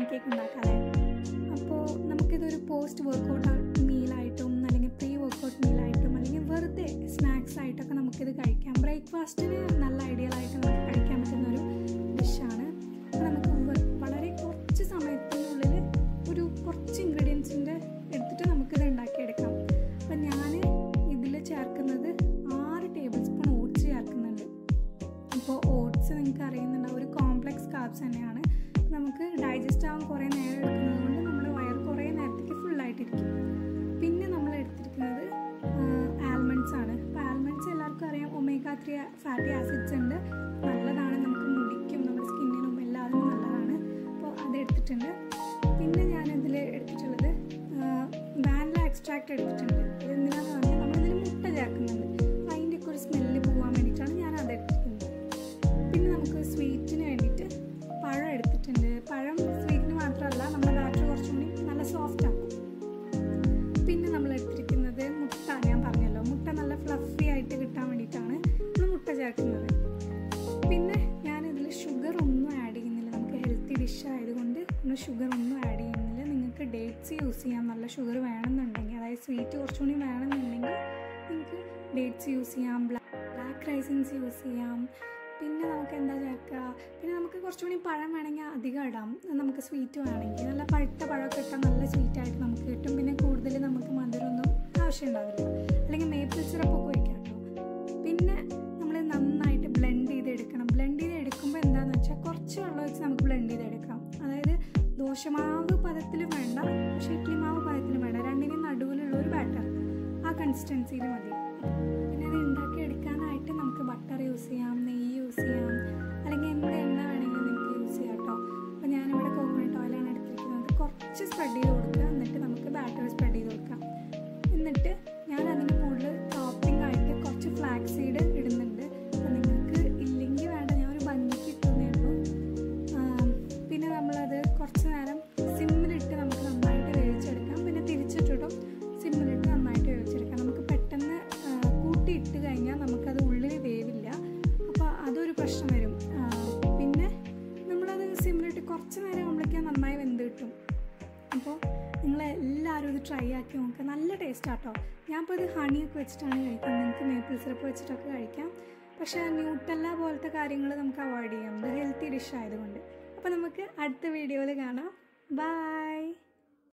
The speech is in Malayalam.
കേക്ക് ഉണ്ടാക്കാമല്ലേ അപ്പോൾ നമുക്കിതൊരു പോസ്റ്റ് വർക്കൗട്ട് മീലായിട്ടും അല്ലെങ്കിൽ പ്രീ വർക്കൗട്ട് മീലായിട്ടും അല്ലെങ്കിൽ വെറുതെ സ്നാക്സ് ആയിട്ടൊക്കെ നമുക്കിത് കഴിക്കാം ബ്രേക്ക്ഫാസ്റ്റിന് നല്ല ഐഡിയൽ ആയിട്ട് നമുക്ക് കഴിക്കാൻ പറ്റുന്ന ഒരു ഡിഷാണ് അപ്പോൾ നമുക്ക് വ- വളരെ കുറച്ച് സമയത്തിനുള്ളിൽ ഒരു കുറച്ച് ഇൻഗ്രീഡിയൻസിൻ്റെ എടുത്തിട്ട് നമുക്കിത് ഉണ്ടാക്കിയെടുക്കാം അപ്പം ഞാൻ ഇതിൽ ചേർക്കുന്നത് ആറ് ടേബിൾ സ്പൂൺ ഓട്സ് ചേർക്കുന്നുണ്ട് ഇപ്പോൾ ഓട്സ് നിങ്ങൾക്ക് അറിയുന്നുണ്ടാവും ഒരു കോംപ്ലക്സ് കാർബ്സ് തന്നെയാണ് നമുക്ക് ഡൈജസ്റ്റ് ആവാൻ കുറേ നേരം എടുക്കുന്നത് കൊണ്ട് നമ്മുടെ വയർ കുറേ നേരത്തേക്ക് ഫുള്ളായിട്ടിരിക്കും പിന്നെ നമ്മൾ എടുത്തിരിക്കുന്നത് ആൽമണ്ട്സ് ആണ് അപ്പോൾ ആൽമണ്ട്സ് എല്ലാവർക്കും അറിയാം ഒമേഗ ത്രീ ഫാറ്റി ആസിഡ്സ് ഉണ്ട് നല്ലതാണ് നമുക്ക് മുടിക്കും നമ്മുടെ സ്കിന്നിനും എല്ലാത്തിനും നല്ലതാണ് അപ്പോൾ അത് എടുത്തിട്ടുണ്ട് പിന്നെ ഞാൻ ഇതിൽ എടുത്തിട്ടുള്ളത് വാനില എക്സ്ട്രാക്ട് എടുത്തിട്ടുണ്ട് ഇത് എന്തിനാന്ന് പറഞ്ഞാൽ നമ്മളിതിൽ മുട്ട ചേർക്കുന്നുണ്ട് അപ്പോൾ അതിൻ്റെയൊക്കെ ഒരു സ്മെല്ല് പോകാൻ വേണ്ടിയിട്ടാണ് ഞാൻ അത് എടുത്തിട്ടുണ്ട് പിന്നെ നമുക്ക് സ്വീറ്റിന് വേണ്ടിയിട്ട് പഴം എടുത്തിട്ടുണ്ട് പഴം സ്വീറ്റിന് മാത്രമല്ല നമ്മുടെ ബാറ്റർ കുറച്ചും കൂടി നല്ല സോഫ്റ്റ് ആക്കും പിന്നെ നമ്മൾ എടുത്തിരിക്കുന്നത് മുട്ട ഞാൻ പറഞ്ഞല്ലോ മുട്ട നല്ല ഫ്ലഫി ആയിട്ട് കിട്ടാൻ വേണ്ടിയിട്ടാണ് നമ്മൾ മുട്ട ചേർക്കുന്നത് പിന്നെ ഞാൻ ഇതിൽ ഷുഗർ ഒന്നും ആഡ് ചെയ്യുന്നില്ല നമുക്ക് ഹെൽത്തി ഡിഷ് ആയതുകൊണ്ട് നമ്മൾ ഷുഗർ ഒന്നും ആഡ് ചെയ്യുന്നില്ല നിങ്ങൾക്ക് ഡേറ്റ്സ് യൂസ് ചെയ്യാം നല്ല ഷുഗർ വേണമെന്നുണ്ടെങ്കിൽ അതായത് സ്വീറ്റ് കുറച്ചുകൂടി വേണമെന്നുണ്ടെങ്കിൽ നിങ്ങൾക്ക് ഡേറ്റ്സ് യൂസ് ചെയ്യാം ബ്ലാക്ക് റൈസിൻസ് യൂസ് ചെയ്യാം പിന്നെ നമുക്ക് എന്താ ചേർക്കുക പിന്നെ നമുക്ക് കുറച്ചുകൂടി പഴം വേണമെങ്കിൽ അധികം ഇടാം നമുക്ക് സ്വീറ്റ് വേണമെങ്കിൽ നല്ല പഴുത്ത പഴമൊക്കെ ഇട്ടാൽ നല്ല സ്വീറ്റ് ആയിട്ട് നമുക്ക് കിട്ടും പിന്നെ കൂടുതൽ നമുക്ക് മധുരമൊന്നും ആവശ്യം ഉണ്ടാവില്ല അല്ലെങ്കിൽ മേപ്പിൾ സിറപ്പൊക്കെ ഒഴിക്കാം കേട്ടോ പിന്നെ നമ്മൾ നന്നായിട്ട് ബ്ലെൻഡ് ചെയ്തെടുക്കണം ബ്ലെൻഡ് ചെയ്ത് എടുക്കുമ്പോൾ എന്താണെന്ന് വെച്ചാൽ കുറച്ച് വെള്ളം വെച്ച് നമുക്ക് ബ്ലെൻഡ് ചെയ്തെടുക്കാം അതായത് ദോശമാവ് പദത്തിൽ വേണ്ട പക്ഷേ ഇഡ്ലി മാവ് പദത്തിൽ വേണ്ട രണ്ടിനും നടുവിലുള്ള ഒരു ബാറ്റർ ആ കൺസിസ്റ്റൻസിയിൽ മതി പിന്നെ ഇത് ഉണ്ടാക്കി എടുക്കാനായിട്ട് നമുക്ക് ബട്ടർ യൂസ് ചെയ്യാം നെയ്യ് യൂസ് ചെയ്യാം അല്ലെങ്കിൽ എന്ത് എണ്ണ വേണമെങ്കിലും നിങ്ങൾക്ക് യൂസ് ചെയ്യാം കേട്ടോ അപ്പോൾ ഞാനിവിടെ കോക്കനട്ട് ഓയിലാണ് എടുത്തിരിക്കുന്നത് കുറച്ച് സ്പ്രെഡ് ചെയ്ത് കൊടുക്കുക എന്നിട്ട് നമുക്ക് ബാറ്റർ സ്പ്രെഡ് ചെയ്ത് കൊടുക്കാം എന്നിട്ട് ഞാൻ അതിന് മുകളിൽ ടോപ്പിംഗ് ആയിട്ട് കുറച്ച് ഫ്ലാക്സ് സീഡ് ഇടുന്നുണ്ട് അപ്പോൾ നിങ്ങൾക്ക് ഇല്ലെങ്കിൽ വേണ്ട ഞാൻ ഒരു ഭംഗിക്ക് ഇട്ടുന്നേ ഉള്ളൂ ആം, പിന്നെ നമ്മളത് കുറച്ച് നേരം സിമ്മിലിട്ട് നമുക്ക് നന്നായിട്ട് വേവിച്ചെടുക്കാം പിന്നെ തിരിച്ചിട്ടിട്ടും സിമ്മിലിട്ട് നന്നായിട്ട് വേവിച്ചെടുക്കാം നമുക്ക് പെട്ടെന്ന് ആ, കൂട്ടിയിട്ട് കഴിഞ്ഞാൽ നമുക്കത് ഉള്ളിൽ വേവില്ല അപ്പോൾ അതൊരു പ്രശ്നം വരും ആ, പിന്നെ നമ്മളത് സിമ്മിലിട്ട് കുറച്ച് നേരം ആകുമ്പോഴേക്കും നന്നായി വെന്ത് കിട്ടും അപ്പോൾ നിങ്ങൾ എല്ലാവരും ഇത് ട്രൈ ആക്കി നോക്കുക നല്ല ടേസ്റ്റ് ആട്ടോ ഞാനിപ്പോൾ ഇത് ഹണിയൊക്കെ വെച്ചിട്ടാണ് കഴിക്കുന്നത് നിങ്ങൾക്ക് മേപ്പിൾ സിറപ്പ് വെച്ചിട്ടൊക്കെ കഴിക്കാം പക്ഷേ ന്യൂട്ടല്ല പോലത്തെ കാര്യങ്ങൾ നമുക്ക് അവോയ്ഡ് ചെയ്യാം ഇത് ഹെൽത്തി ഡിഷ് ആയതുകൊണ്ട് അപ്പോൾ നമുക്ക് അടുത്ത വീഡിയോയിൽ കാണാം ബൈ